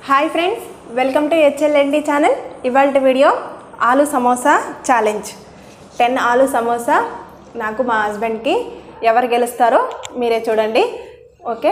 Hi friends welcome to HLMD channel ఇవాళ video aloo samosa challenge ten ఆలు సమోసా నాకు మా హస్బెండ్కి ఎవరు గెలుస్తారో మీరే చూడండి okay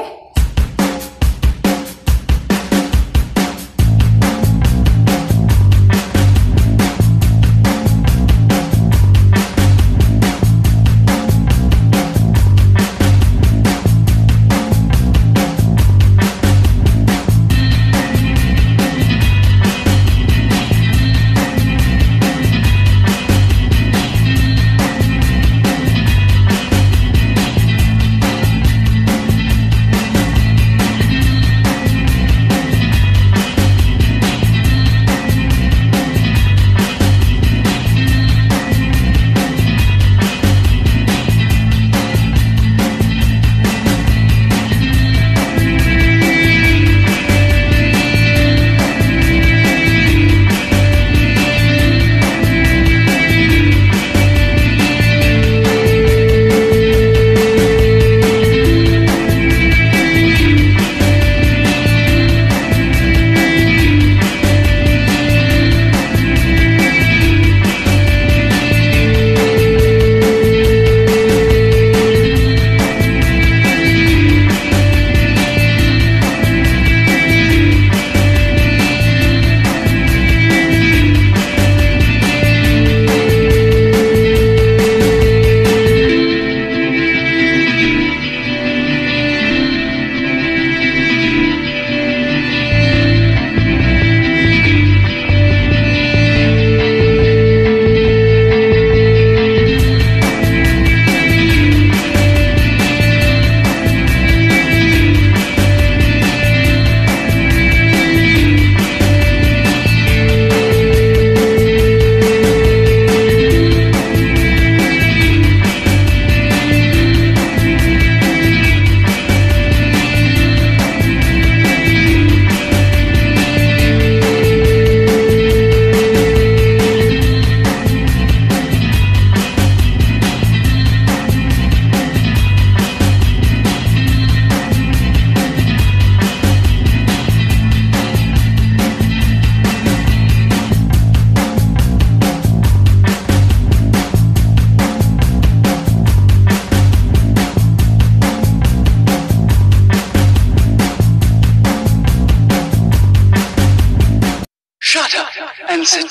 Shut up and sit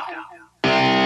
down.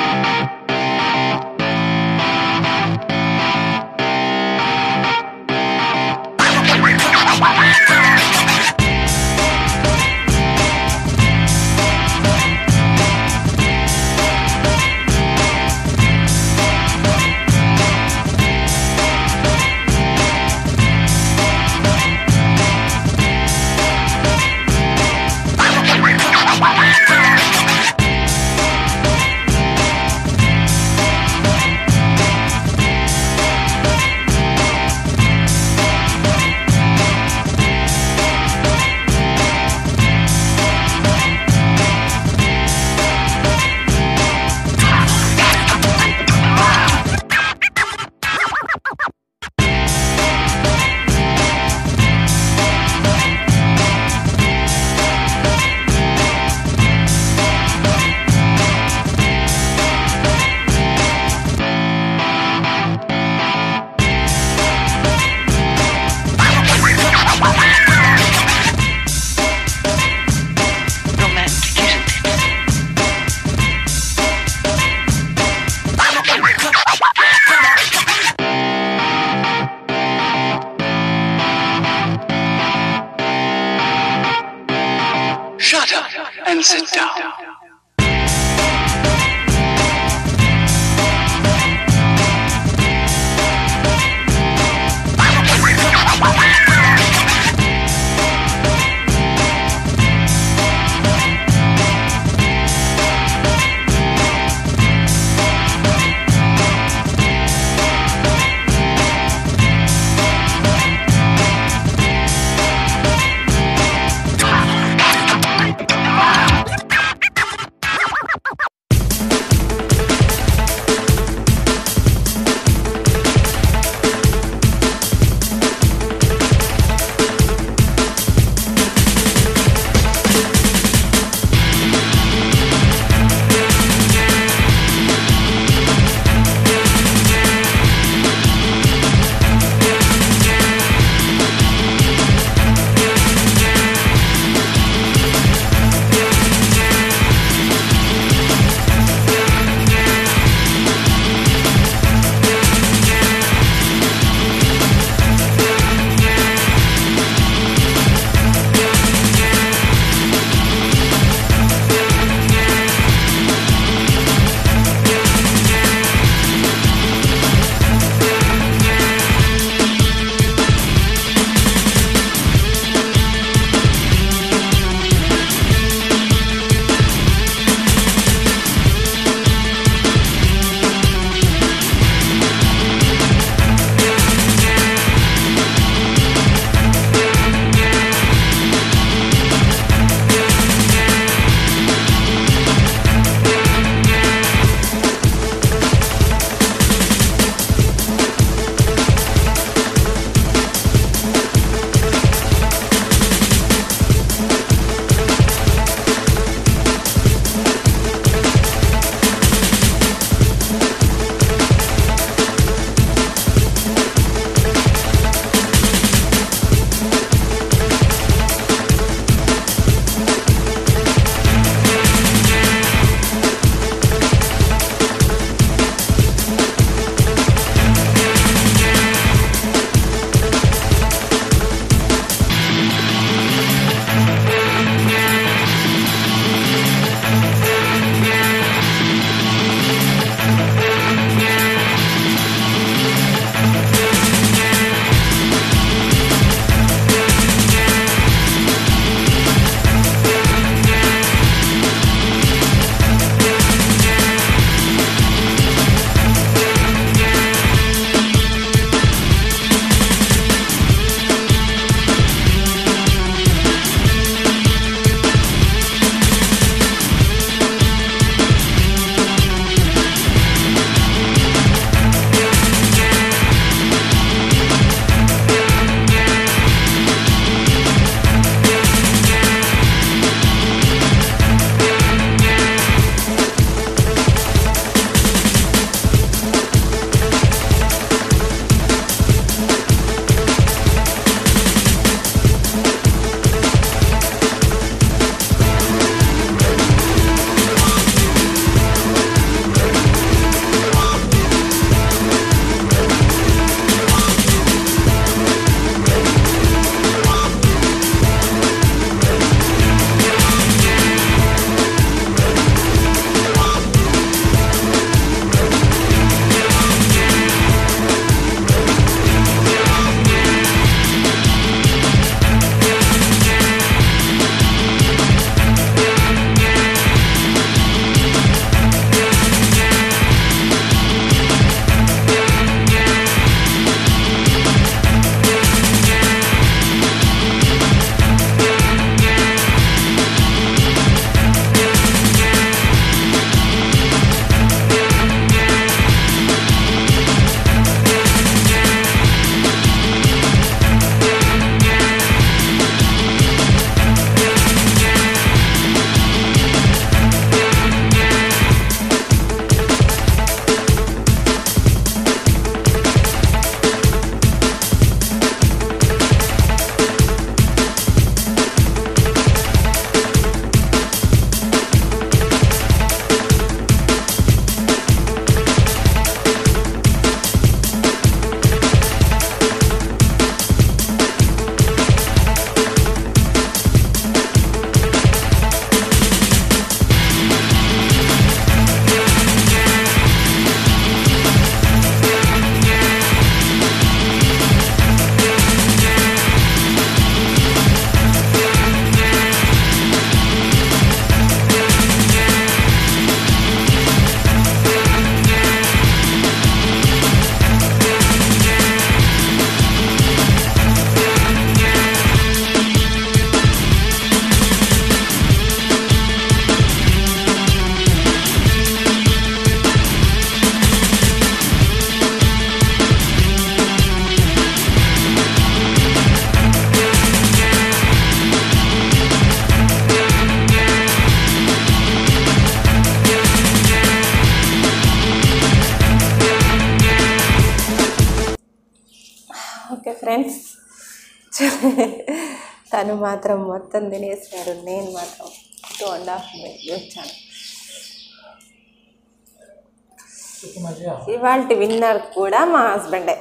Romantic, isn't it? Shut up and sit down. Friends తను మాత్రం మొత్తం తినేసారు నేను మాత్రం టూ అండ్ హాఫ్ వచ్చాను ఇవాళ విన్నర్ కూడా మా హస్బెండే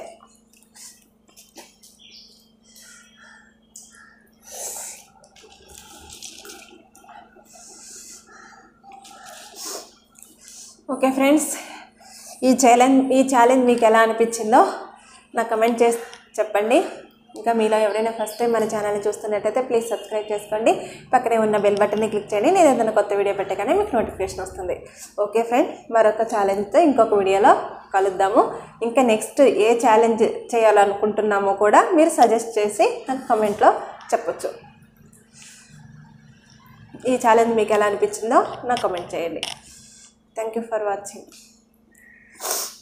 ఓకే ఫ్రెండ్స్ ఈ ఛాలెంజ్ ఈ ఛాలెంజ్ మీకు ఎలా అనిపించిందో నాకు కమెంట్ చేసి చెప్పండి ఇంకా మీలో ఎవరైనా ఫస్ట్ టైం మన ఛానల్ని చూస్తున్నట్టయితే ప్లీజ్ సబ్స్క్రైబ్ చేసుకోండి పక్కనే ఉన్న బెల్ బటన్ని క్లిక్ చేయండి నేను ఏదైనా కొత్త వీడియో పెట్టగానే మీకు నోటిఫికేషన్ వస్తుంది ఓకే ఫ్రెండ్ మరొక ఛాలెంజ్తో ఇంకొక వీడియోలో కలుద్దాము ఇంకా నెక్స్ట్ ఏ ఛాలెంజ్ చేయాలనుకుంటున్నామో కూడా మీరు సజెస్ట్ చేసి నాకు కమెంట్లో చెప్పొచ్చు ఈ ఛాలెంజ్ మీకు ఎలా అనిపించిందో నాకు కమెంట్ చేయండి థ్యాంక్ యూ ఫర్ వాచింగ్